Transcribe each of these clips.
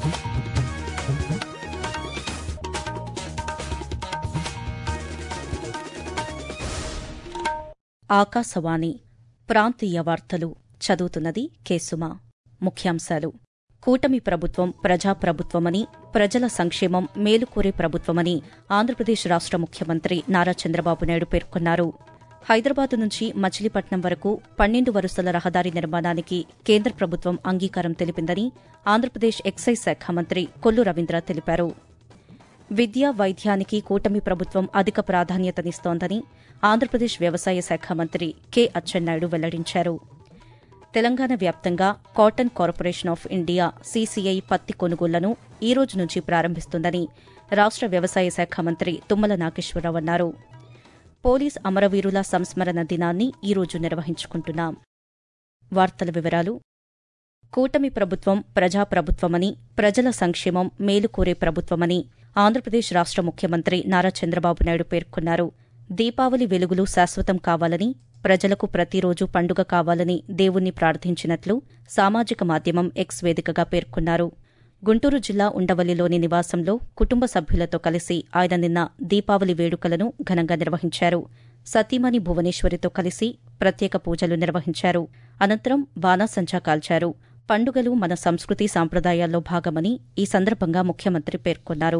ఆకాశవాణి ప్రాంతీయ వార్తలు చదువుతున్నది కేసుమ ముఖ్యాంశాలు కూటమి ప్రభుత్వం ప్రజాప్రభుత్వమని ప్రజల సంక్షేమం మేలుకోరే ప్రభుత్వమని ఆంధ్రప్రదేశ్ రాష్ట ముఖ్యమంత్రి నారా చంద్రబాబు నాయుడు పేర్కొన్నారు హైదరాబాద్ నుంచి మచిలీపట్నం వరకు పన్నెండు వరుసల రహదారి నిర్మాణానికి కేంద్ర ప్రభుత్వం అంగీకారం తెలిపిందని ఆంధ్రప్రదేశ్ ఎక్సైజ్ శాఖ మంత్రి కొల్లు రవీంద్ర తెలిపారు విద్య వైద్యానికి కూటమి ప్రభుత్వం అధిక ప్రాధాన్యతనిస్తోందని ఆంధ్రప్రదేశ్ వ్యవసాయ శాఖ మంత్రి కె అచ్చెన్నాయుడు వెల్లడించారు తెలంగాణ వ్యాప్తంగా cotton corporation of India CCI పత్తి కొనుగోళ్లను ఈ రోజు నుంచి ప్రారంభిస్తుందని రాష్ట వ్యవసాయ శాఖ మంత్రి తుమ్మల నాగేశ్వరరావు అన్నారు పోలీస్ అమరవీరుల సంస్మరణ దినాన్ని ఈ రోజు నిర్వహించుకుంటున్నాం వార్తల వివరాలు కూటమి ప్రభుత్వం ప్రజాప్రభుత్వమని ప్రజల సంక్షేమం మేలుకోరే ప్రభుత్వమని ఆంధ్రప్రదేశ్ రాష్ట ముఖ్యమంత్రి నారా చంద్రబాబు నాయుడు పేర్కొన్నారు దీపావళి వెలుగులు శాశ్వతం కావాలని ప్రజలకు ప్రతిరోజు పండుగ కావాలని దేవుణ్ణి ప్రార్థించినట్లు సామాజిక మాధ్యమం ఎక్స్ వేదికగా పేర్కొన్నారు గుంటూరు జిల్లా ఉండవల్లిలోని నివాసంలో కుటుంబ సభ్యులతో కలిసి ఆయన నిన్న దీపావళి వేడుకలను ఘనంగా నిర్వహించారు సతీమణి భువనేశ్వరితో కలిసి ప్రత్యేక పూజలు నిర్వహించారు అనంతరం బాణాసంచా కాల్చారు పండుగలు మన సంస్కృతి సాంప్రదాయాల్లో భాగమని ఈ సందర్భంగా ముఖ్యమంత్రి పేర్కొన్నారు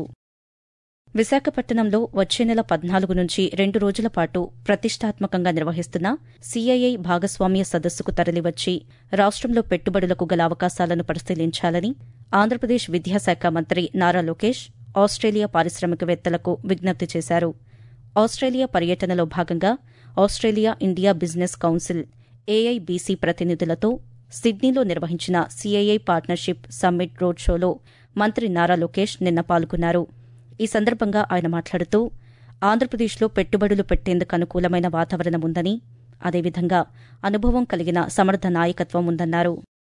విశాఖపట్నంలో వచ్చే నెల పద్నాలుగు నుంచి రెండు రోజుల పాటు ప్రతిష్టాత్మకంగా నిర్వహిస్తున్న సీఐఐ భాగస్వామ్య సదస్సుకు తరలివచ్చి రాష్ట్రంలో పెట్టుబడులకు గల అవకాశాలను పరిశీలించాలని ఆంధ్రప్రదేశ్ విద్యాశాఖ మంత్రి నారా లోకేష్ ఆస్ట్రేలియా పారిశ్రామికవేత్తలకు విజ్ఞప్తి చేశారు ఆస్ట్రేలియా పర్యటనలో భాగంగా Australia India business council AIBC ప్రతినిధులతో సిడ్నీలో నిర్వహించిన సీఐఐ పార్ట్నర్షిప్ సమ్మిట్ రోడ్ షోలో మంత్రి నారా లోకేష్ నిన్న పాల్గొన్నారు ఈ సందర్భంగా ఆయన మాట్లాడుతూ ఆంధ్రప్రదేశ్లో పెట్టుబడులు పెట్టేందుకు అనుకూలమైన వాతావరణం ఉందని అదేవిధంగా అనుభవం కలిగిన సమర్థ నాయకత్వం ఉందన్నారు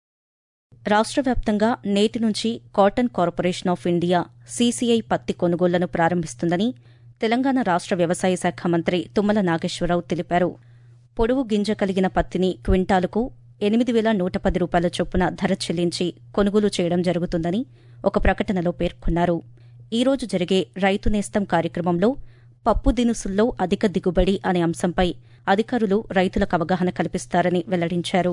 రాష్ట్ర వ్యాప్తంగా నేటి నుంచి cotton corporation of India CCI పత్తి కొనుగోళ్లను ప్రారంభిస్తుందని తెలంగాణ రాష్ట్ర వ్యవసాయ శాఖ మంత్రి తుమ్మల నాగేశ్వరరావు తెలిపారు పొడువు గింజ కలిగిన పత్తిని క్వింటాలుకు ఎనిమిది వేల నూట పది రూపాయల చొప్పున ధర చెల్లించి కొనుగోలు చేయడం జరుగుతుందని ఒక ప్రకటనలో పేర్కొన్నారు ఈ రోజు జరిగే రైతు నేస్తం కార్యక్రమంలో పప్పు దినుసుల్లో అధిక దిగుబడి అనే అంశంపై అధికారులు రైతులకు అవగాహన కల్పిస్తారని వెల్లడించారు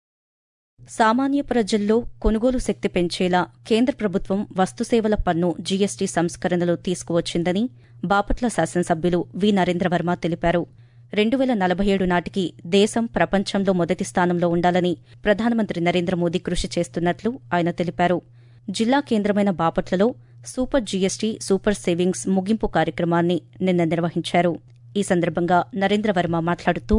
సామాన్య ప్రజల్లో కొనుగోలు శక్తి పెంచేలా కేంద్ర ప్రభుత్వం వస్తుసేవల పన్ను జీఎస్టీ సంస్కరణలు తీసుకువచ్చిందని బాపట్ల శాసనసభ్యులు వి నరేంద్రవర్మ తెలిపారు రెండు వేల నలభై ఏడు నాటికి దేశం ప్రపంచంలో మొదటి స్థానంలో ఉండాలని ప్రధానమంత్రి నరేంద్ర మోదీ కృషి చేస్తున్నట్లు ఆయన తెలిపారు జిల్లా కేంద్రమైన బాపట్లలో సూపర్ జీఎస్టీ సూపర్ సేవింగ్స్ ముగింపు కార్యక్రమాన్ని నిన్న నిర్వహించారు ఈ సందర్భంగా నరేంద్రవర్మ మాట్లాడుతూ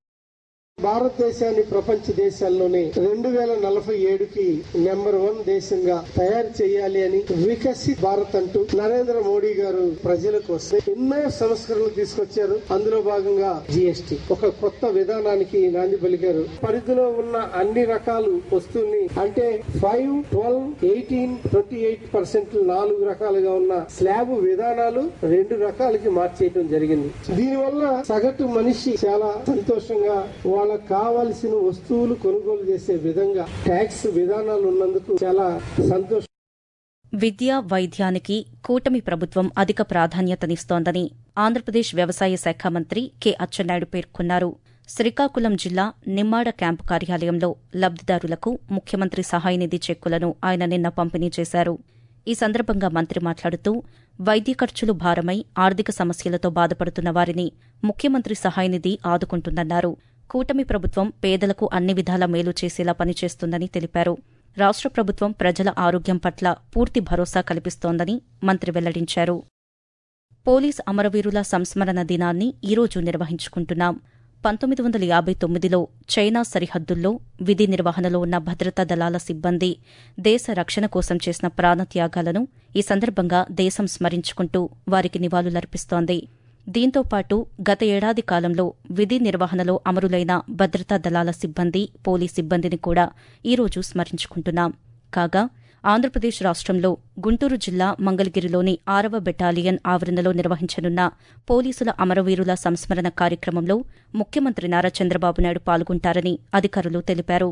భారతదేశాన్ని ప్రపంచ దేశాల్లోనే రెండు వేల నలభై ఏడుకి నెంబర్ వన్ దేశంగా తయారు చేయాలి అని వికసిత్ భారత్ అంటూ నరేంద్ర మోడీ గారు ప్రజల కోసం ఎన్నో సంస్కరణలు తీసుకొచ్చారు అందులో భాగంగా జిఎస్టి ఒక కొత్త విధానానికి నాంది పలికారు పరిధిలో ఉన్న అన్ని రకాలు వస్తువుల్ని అంటే five twelve eighteen twenty eight percent నాలుగు రకాలుగా ఉన్న స్లాబ్ విధానాలు రెండు రకాలకి మార్చేయడం జరిగింది దీనివల్ల సగటు మనిషి చాలా సంతోషంగా వాళ్ళకు కావాల్సిన వస్తువులు కొనుగోలు చేసే విధంగా ట్యాక్స్ విధానాలు ఉన్నందుకు చాలా సంతోషం విద్య వైద్యానికి కూటమి ప్రభుత్వం అధిక ప్రాధాన్యతనిస్తోందని ఆంధ్రప్రదేశ్ వ్యవసాయ శాఖ మంత్రి కె అచ్చెన్నాయుడు పేర్కొన్నారు శ్రీకాకుళం జిల్లా నిమ్మాడ క్యాంపు కార్యాలయంలో లబ్దిదారులకు ముఖ్యమంత్రి సహాయనిధి చెక్కులను ఆయన నిన్న పంపిణీ చేశారు ఈ సందర్భంగా మంత్రి మాట్లాడుతూ వైద్య ఖర్చులు భారమై ఆర్థిక సమస్యలతో బాధపడుతున్న వారిని ముఖ్యమంత్రి సహాయనిధి ఆదుకుంటుందన్నారు కూటమి ప్రభుత్వం పేదలకు అన్ని విధాల మేలు చేసేలా పనిచేస్తుందని తెలిపారు రాష్ట్ర ప్రభుత్వం ప్రజల ఆరోగ్యం పట్ల పూర్తి భరోసా కల్పిస్తోందని మంత్రి వెల్లడించారు పోలీస్ అమరవీరుల సంస్మరణ దినాన్ని ఈరోజు నిర్వహించుకుంటున్నాం పంతొమ్మిది వందల యాభై తొమ్మిదిలో చైనా సరిహద్దుల్లో విధి నిర్వహణలో ఉన్న భద్రతా దళాల సిబ్బంది దేశ రక్షణ కోసం చేసిన ప్రాణత్యాగాలను ఈ సందర్భంగా దేశం స్మరించుకుంటూ వారికి నివాళులర్పిస్తోంది దీంతో పాటు గత ఏడాది కాలంలో విధి నిర్వహణలో అమరులైన భద్రతా దళాల సిబ్బంది పోలీస్ సిబ్బందిని కూడా ఈరోజు స్మరించుకుంటున్నాం కాగా ఆంధ్రప్రదేశ్ రాష్ట్రంలో గుంటూరు జిల్లా మంగళగిరిలోని ఆరవ బెటాలియన్ ఆవరణలో నిర్వహించనున్న పోలీసుల అమరవీరుల సంస్మరణ కార్యక్రమంలో ముఖ్యమంత్రి నారా చంద్రబాబు నాయుడు పాల్గొంటారని అధికారులు తెలిపారు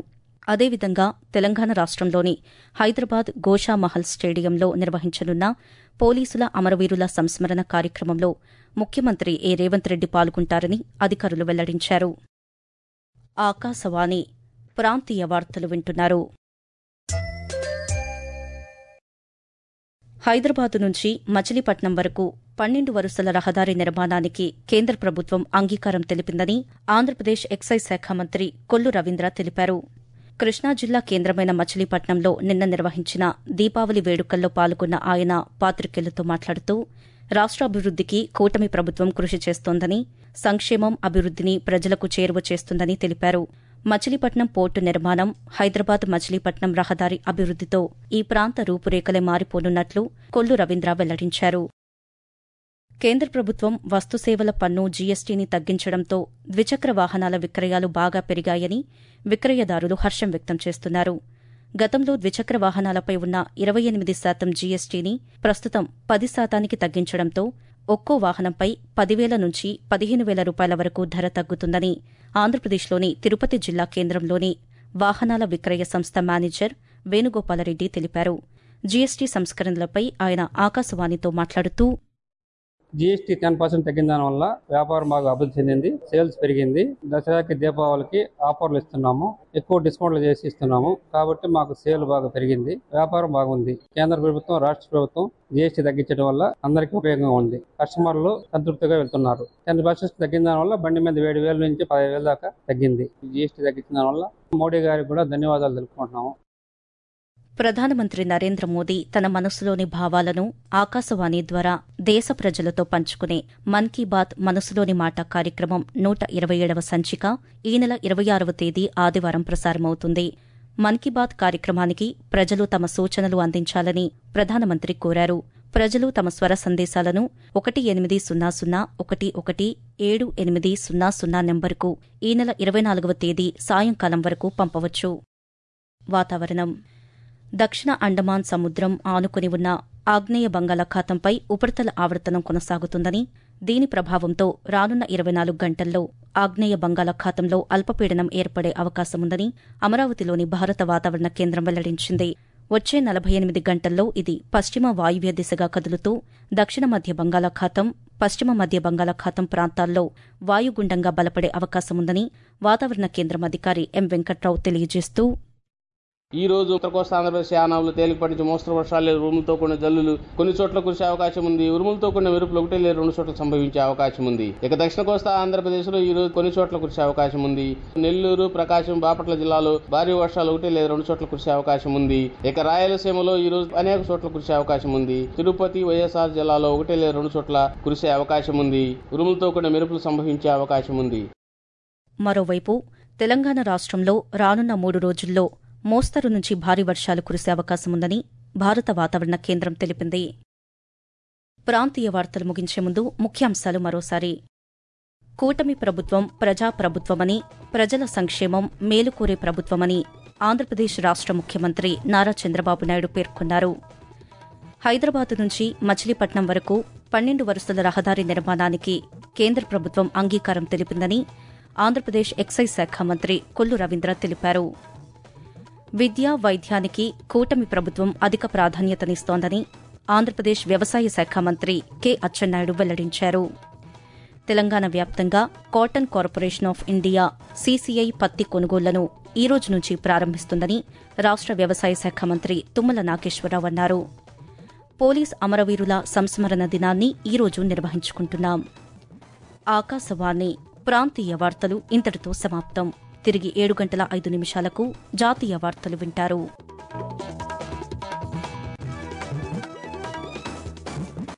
అదేవిధంగా తెలంగాణ రాష్ట్రంలోని హైదరాబాద్ గోషామహల్ స్టేడియంలో నిర్వహించనున్న పోలీసుల అమరవీరుల సంస్మరణ కార్యక్రమంలో ముఖ్యమంత్రి ఏ రేవంత్ రెడ్డి పాల్గొంటారని అధికారులు వెల్లడించారు ఆకాశవాణి ప్రాంతీయ వార్తలు వింటున్నారు హైదరాబాదు నుంచి మచిలీపట్నం వరకు పన్నెండు వరుసల రహదారి నిర్మాణానికి కేంద్ర ప్రభుత్వం అంగీకారం తెలిపిందని ఆంధ్రప్రదేశ్ ఎక్సైజ్ శాఖ మంత్రి కొల్లు రవీంద్ర తెలిపారు కృష్ణా జిల్లా కేంద్రమైన మచిలీపట్నంలో నిన్న నిర్వహించిన దీపావళి వేడుకల్లో పాల్గొన్న ఆయన పాతికేయులతో మాట్లాడుతూ రాష్ట్రాభివృద్దికి కూటమి ప్రభుత్వం కృషి చేస్తోందని సంక్షేమం అభివృద్దిని ప్రజలకు చేరువ చేస్తుందని తెలిపారు మచిలీపట్నం పోర్టు నిర్మాణం హైదరాబాద్ మచిలీపట్నం రహదారి అభివృద్దితో ఈ ప్రాంత రూపురేఖలే మారిపోనున్నట్లు కొల్లు రవీంద్ర వెల్లడించారు కేంద్ర ప్రభుత్వం వస్తుసేవల పన్ను జీఎస్టీని తగ్గించడంతో ద్విచక్ర వాహనాల విక్రయాలు బాగా పెరిగాయని విక్రయదారులు హర్షం వ్యక్తం చేస్తున్నారు గతంలో ద్విచక్ర వాహనాలపై ఉన్న ఇరవై ఎనిమిది శాతం జీఎస్టీని ప్రస్తుతం పది శాతానికి తగ్గించడంతో ఒక్కో వాహనంపై పదివేల నుంచి పదిహేను వేల రూపాయల వరకు ధర తగ్గుతుందని ఆంధ్రప్రదేశ్లోని తిరుపతి జిల్లా కేంద్రంలోని వాహనాల విక్రయ సంస్థ మేనేజర్ వేణుగోపాలరెడ్డి తెలిపారు జీఎస్టీ సంస్కరణలపై ఆయన ఆకాశవాణితో మాట్లాడుతూ జీఎస్టీ టెన్ పర్సెంట్ తగ్గిన దాని వల్ల వ్యాపారం బాగా అభివృద్ధి చెందింది సేల్స్ పెరిగింది దసరాకి దీపావళికి ఆఫర్లు ఇస్తున్నాము ఎక్కువ డిస్కౌంట్లు చేసి ఇస్తున్నాము కాబట్టి మాకు సేల్ బాగా పెరిగింది వ్యాపారం బాగుంది కేంద్ర ప్రభుత్వం రాష్ట్ర ప్రభుత్వం జీఎస్టీ తగ్గించడం వల్ల అందరికీ ఉపయోగంగా ఉంది కస్టమర్లు సంతృప్తిగా వెళ్తున్నారు టెన్ పర్సెంట్ తగ్గిన దాని వల్ల బండి మీద ఏడు వేల నుంచి పదిహేను వేల దాకా తగ్గింది జీఎస్టీ తగ్గించిన దాని వల్ల మోడీ గారికి కూడా ధన్యవాదాలు తెలుపుకుంటున్నాము ప్రధానమంత్రి నరేంద్ర మోదీ తన మనసులోని భావాలను ఆకాశవాణి ద్వారా దేశ ప్రజలతో పంచుకునే మన్ కీ బాత్ మనసులోని మాట కార్యక్రమం నూట ఇరవై ఏడవ సంచిక ఈ నెల ఇరవై ఆరవ తేదీ ఆదివారం ప్రసారమవుతుంది మన్ కీ బాత్ కార్యక్రమానికి ప్రజలు తమ సూచనలు అందించాలని ప్రధానమంత్రి కోరారు ప్రజలు తమ స్వర సందేశాలను ఒకటి ఎనిమిది సున్నా సున్నా ఒకటి ఒకటి ఏడు ఎనిమిది సున్నా సున్నా నెంబరుకు ఈ నెల ఇరవై నాలుగవ తేదీ సాయంకాలం వరకు పంపవచ్చు వాతావరణం దక్షిణ అండమాన్ సముద్రం ఆనుకుని ఉన్న ఆగ్నేయ బంగాళాఖాతంపై ఉపరితల ఆవర్తనం కొనసాగుతుందని దీని ప్రభావంతో రానున్న ఇరవై నాలుగు గంటల్లో ఆగ్నేయ బంగాళాఖాతంలో అల్పపీడనం ఏర్పడే అవకాశముందని అమరావతిలోని భారత వాతావరణ కేంద్రం వెల్లడించింది వచ్చే నలభై ఎనిమిది గంటల్లో ఇది పశ్చిమ వాయువ్య దిశగా కదులుతూ దక్షిణ మధ్య బంగాళాఖాతం పశ్చిమ మధ్య బంగాళాఖాతం ప్రాంతాల్లో వాయుగుండంగా బలపడే అవకాశముందని వాతావరణ కేంద్రం అధికారి ఎం వెంకట్రావు తెలియజేస్తూ ఈ రోజు ఉత్తర కోస్తా ఆంధ్రప్రదేశ్ యానాంలో తేలికపాటి నుంచి మోస్తరు వర్షాలు లేదా ఉరుములతో కూడిన జల్లులు కొన్ని చోట్ల కురిసే అవకాశం ఉంది ఉరుములతో కూడిన మెరుపులు ఒకటి లేదా రెండు చోట్ల సంభవించే అవకాశం ఉంది ఇక దక్షిణ కోస్తా ఆంధ్రప్రదేశ్ లో ఈ రోజు కొన్ని చోట్ల కురిసే అవకాశం ఉంది నెల్లూరు ప్రకాశం బాపట్ల జిల్లాలో భారీ వర్షాలు ఒకటి లేదా రెండు చోట్ల కురిసే అవకాశం ఉంది ఇక రాయలసీమలో ఈ రోజు అనేక చోట్ల కురిసే అవకాశం ఉంది తిరుపతి వైఎస్ఆర్ జిల్లాలో ఒకటి లేదా రెండు చోట్ల కురిసే అవకాశం ఉంది ఉరుములతో కూడిన మెరుపులు సంభవించే అవకాశం ఉంది మరోవైపు తెలంగాణ రాష్ట్రంలో రానున్న మూడు రోజుల్లో మోస్తరు నుంచి భారీ వర్షాలు కురిసే అవకాశముందని భారత వాతావరణ కేంద్రం తెలిపింది ప్రాంతీయ వార్తలు ముగించే ముందు ముఖ్యాంశాలు మరోసారి కూటమి ప్రభుత్వం ప్రజాప్రభుత్వమని ప్రజల సంక్షేమం మేలుకోరే ప్రభుత్వమని ఆంధ్రప్రదేశ్ రాష్ట్ర ముఖ్యమంత్రి నారా చంద్రబాబు నాయుడు పేర్కొన్నారు హైదరాబాద్ నుంచి మచిలీపట్నం వరకు పన్నెండు వరుసల రహదారి నిర్మాణానికి కేంద్ర ప్రభుత్వం అంగీకారం తెలిపిందని ఆంధ్రప్రదేశ్ ఎక్సైజ్ శాఖ మంత్రి కొల్లు రవీంద్ర తెలిపారు విద్య వైద్యానికి కూటమి ప్రభుత్వం అధిక ప్రాధాన్యతనిస్తోందని ఆంధ్రప్రదేశ్ వ్యవసాయ శాఖ మంత్రి కె అచ్చెన్నాయుడు వెల్లడించారు తెలంగాణ వ్యాప్తంగా cotton corporation of India CCI పత్తి కొనుగోళ్లను ఈ రోజు నుంచి ప్రారంభిస్తుందని రాష్ట వ్యవసాయ శాఖ మంత్రి తుమ్మల నాగేశ్వరరావు అన్నారు పోలీస్ అమరవీరుల సంస్మరణ దినాన్ని ఈ రోజు నిర్వహించుకుంటున్నాం ఆకాశవాణి ప్రాంతీయ వార్తలు ఇంతటితో సమాప్తం తిరిగి ఏడు గంటల ఐదు నిమిషాలకు జాతీయ వార్తలు వింటారు